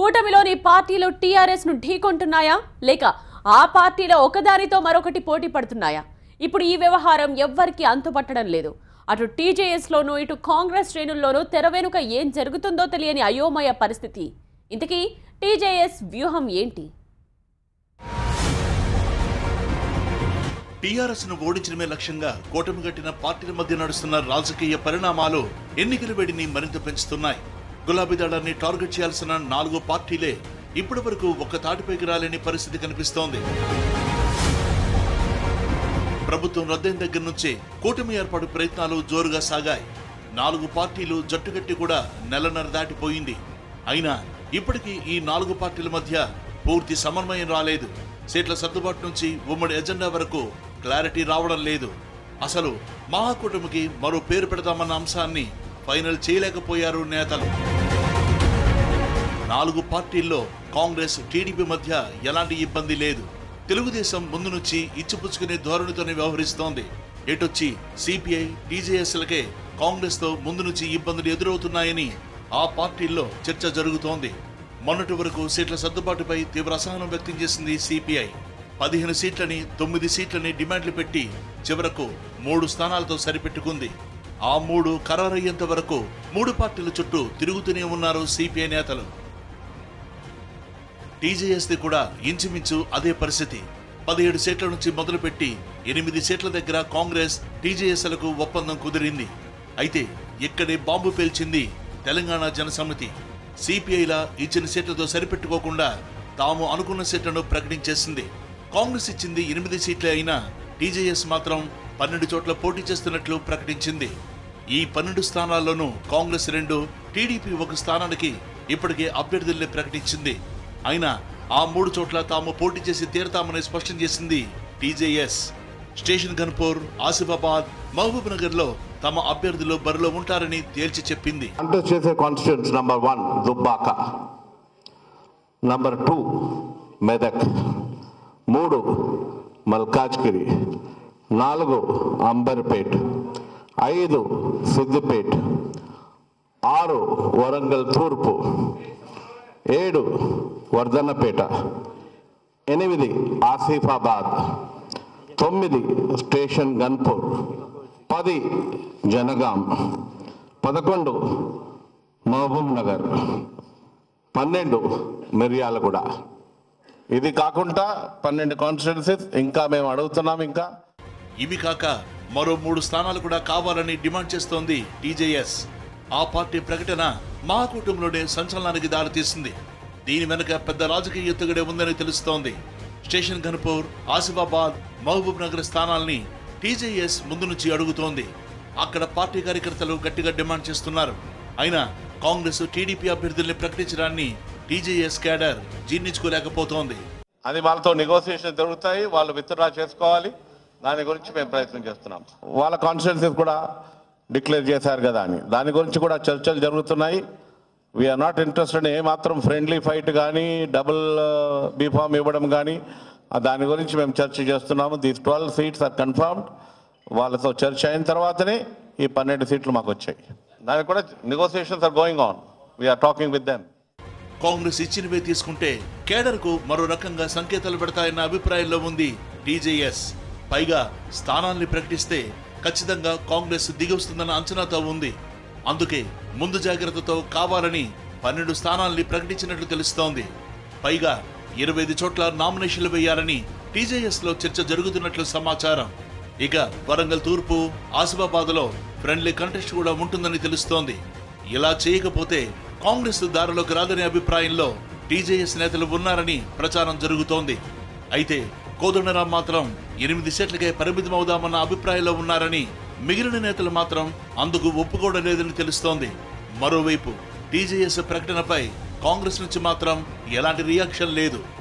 కూటమిలోని పార్టీలు టీఆర్ఎస్ ను ఢీకొంటున్నాయా లేక ఆ పార్టీలో ఒకదానితో మరొకటి పోటీ పడుతున్నాయా ఇప్పుడు ఈ వ్యవహారం ఎవ్వరికీ అంతుపట్టడం లేదు అటు టీజేఎస్ లోనూ ఇటు కాంగ్రెస్ శ్రేణుల్లోనూ తెర వెనుక ఏం జరుగుతుందో తెలియని అయోమయ పరిస్థితి ఇంతకీ టీజేఎస్ వ్యూహం ఏంటి టీఆర్ఎస్ ను ఓడించడమే లక్ష్యంగా కూటమి కట్టిన పార్టీల మధ్య నడుస్తున్న రాజకీయ పరిణామాలు ఎన్నికల వేడిని మరింత పెంచుతున్నాయి గులాబీ దళాన్ని టార్గెట్ చేయాల్సిన నాలుగు పార్టీలే ఇప్పటి వరకు ఒక్క తాటిపైకి రాలేని పరిస్థితి కనిపిస్తోంది ప్రభుత్వం రద్దయిన దగ్గర నుంచే కూటమి ఏర్పాటు ప్రయత్నాలు జోరుగా సాగాయి నాలుగు పార్టీలు జట్టుకట్టి కూడా నెలన్నర దాటిపోయింది అయినా ఇప్పటికీ ఈ నాలుగు పార్టీల మధ్య పూర్తి సమన్వయం రాలేదు సీట్ల సర్దుబాటు నుంచి ఉమ్మడి ఎజెండా వరకు క్లారిటీ రావడం లేదు అసలు మహాకూటమికి మరో పేరు పెడదామన్న అంశాన్ని ఫైనల్ చేయలేకపోయారు నేతలు నాలుగు పార్టీల్లో కాంగ్రెస్ టీడీపీ మధ్య ఎలాంటి ఇబ్బంది లేదు తెలుగుదేశం ముందు నుంచి ఇచ్చిపుచ్చుకునే ధోరణితోనే వ్యవహరిస్తోంది ఎటొచ్చి సిపిఐ టీజేఎస్లకే కాంగ్రెస్ తో ముందు నుంచి ఇబ్బందులు ఎదురవుతున్నాయని ఆ పార్టీల్లో చర్చ జరుగుతోంది మొన్నటి వరకు సీట్ల సర్దుబాటుపై తీవ్ర అసహనం వ్యక్తం చేసింది సిపిఐ పదిహేను సీట్లని తొమ్మిది సీట్లని డిమాండ్లు పెట్టి చివరకు మూడు స్థానాలతో సరిపెట్టుకుంది ఆ మూడు ఖరారయ్యేంత వరకు మూడు పార్టీల చుట్టూ తిరుగుతూనే ఉన్నారు సిపిఐ నేతలు టీజేఎస్ది కూడా ఇంచుమించు అదే పరిస్థితి పదిహేడు సీట్ల నుంచి మొదలుపెట్టి ఎనిమిది సీట్ల దగ్గర కాంగ్రెస్ టీజేఎస్లకు ఒప్పందం కుదిరింది అయితే ఇక్కడే బాంబు పేల్చింది తెలంగాణ జనసమితి సిపిఐలా ఇచ్చిన సీట్లతో సరిపెట్టుకోకుండా తాము అనుకున్న సీట్లను ప్రకటించేసింది కాంగ్రెస్ ఇచ్చింది ఎనిమిది సీట్లే అయినా టీజేఎస్ మాత్రం పన్నెండు చోట్ల పోటీ చేస్తున్నట్లు ప్రకటించింది ఈ పన్నెండు స్థానాల్లోనూ కాంగ్రెస్ రెండు టీడీపీ ఒక స్థానానికి ఇప్పటికే అభ్యర్థుల్ని ప్రకటించింది అయినా ఆ మూడు చోట్ల తాము పోటీ చేసి తీరతామని స్పష్టం చేసింది TJS station Ghanpur Asifabad Mahabubnagar లో తమ అభ్యర్థులు బరిలో ఉంటారని తేల్చి చెప్పింది కంటెస్ట్ చేసే constituencies number one Dubbaka number two Medak మూడు మల్కాజ్గిరి నాలుగు అంబర్పేట్ ఐదు సిద్దిపేట్ ఆరు వరంగల్ తూర్పు ఏడు వర్ధన్నపేట ఎనిమిది ఆసిఫాబాద్ తొమ్మిది స్టేషన్ గన్పూర్ పది జనగాం పదకొండు మహబూబ్ నగర్ పన్నెండు మిర్యాలగూడ ఇది కాకుండా పన్నెండు కాన్స్టిట్యున్సీస్ ఇంకా మేము అడుగుతున్నాం ఇంకా ఇవి కాక మరో మూడు స్థానాలు కూడా కావాలని డిమాండ్ చేస్తోంది టీజేఎస్ ఆ పార్టీ ప్రకటన మహాకూటమిలోనే సంచలనానికి దారితీసింది దీని వెనుక పెద్ద రాజకీయ ఎత్తుగడే ఉందని తెలుస్తోంది స్టేషన్ ఘన్పూర్ ఆసిఫాబాద్ మహబూబ్ నగర్ స్థానాల్ని టీజేఎస్ ముందు నుంచి అడుగుతోంది అక్కడ పార్టీ కార్యకర్తలు గట్టిగా డిమాండ్ చేస్తున్నారు అయినా కాంగ్రెస్ టీడీపీ అభ్యర్థుల్ని ప్రకటించడాన్ని టీజేఎస్ క్యాడర్ జీర్ణించుకోలేకపోతోంది అది వాళ్ళతో నెగోసియేషన్ జరుగుతాయి వాళ్ళు విత్డ్రా చేసుకోవాలి దాని గురించి మేము ప్రయత్నం చేస్తున్నాం వాళ్ళ కాన్స్టిట్యున్సీస్ కూడా డిక్లేర్ చేశారు కదా అని దాని గురించి కూడా చర్చలు జరుగుతున్నాయి వీఆర్ నాట్ ఇంట్రెస్టెడ్ ఏ మాత్రం ఫ్రెండ్లీ ఫైట్ కానీ డబుల్ బీఫామ్ ఇవ్వడం కానీ ఆ దాని గురించి మేము చర్చ చేస్తున్నాము these twelve seats are confirmed వాళ్ళతో చర్చ అయిన తర్వాతనే ఈ పన్నెండు సీట్లు మాకు వచ్చాయి దానికి కూడా negotiations are going on we are talking with them Congress ఇచ్చినవే తీసుకుంటే కేడర్కు మరో రకంగా సంకేతాలు పెడతాయన్న అభిప్రాయంలో ఉంది టీజేఎస్ పైగా స్థానాల్ని ప్రకటిస్తే ఖచ్చితంగా కాంగ్రెస్ దిగొస్తుందన్న అంచనాతో ఉంది అందుకే ముందు జాగ్రత్తతో కావాలని పన్నెండు స్థానాల్ని ప్రకటించినట్లు తెలుస్తోంది పైగా ఇరవై ఐదు చోట్ల నామినేషన్లు వేయాలని టీజేఎస్ లో చర్చ జరుగుతున్నట్లు సమాచారం ఇక వరంగల్ తూర్పు ఆసిఫాబాద్లో ఫ్రెండ్లీ కంటెస్ట్ కూడా ఉంటుందని తెలుస్తోంది ఇలా చేయకపోతే కాంగ్రెస్ దారిలోకి రాదనే అభిప్రాయంలో టీజేఎస్ నేతలు ఉన్నారని ప్రచారం జరుగుతోంది అయితే కోదండరాం మాత్రం ఎనిమిది సీట్లకే పరిమితమవుదామన్న అభిప్రాయంలో ఉన్నారని మిగిలిన నేతలు మాత్రం అందుకు ఒప్పుకోవడం లేదని తెలుస్తోంది మరోవైపు టీజేఎస్ ప్రకటనపై కాంగ్రెస్ నుంచి మాత్రం ఎలాంటి రియాక్షన్ లేదు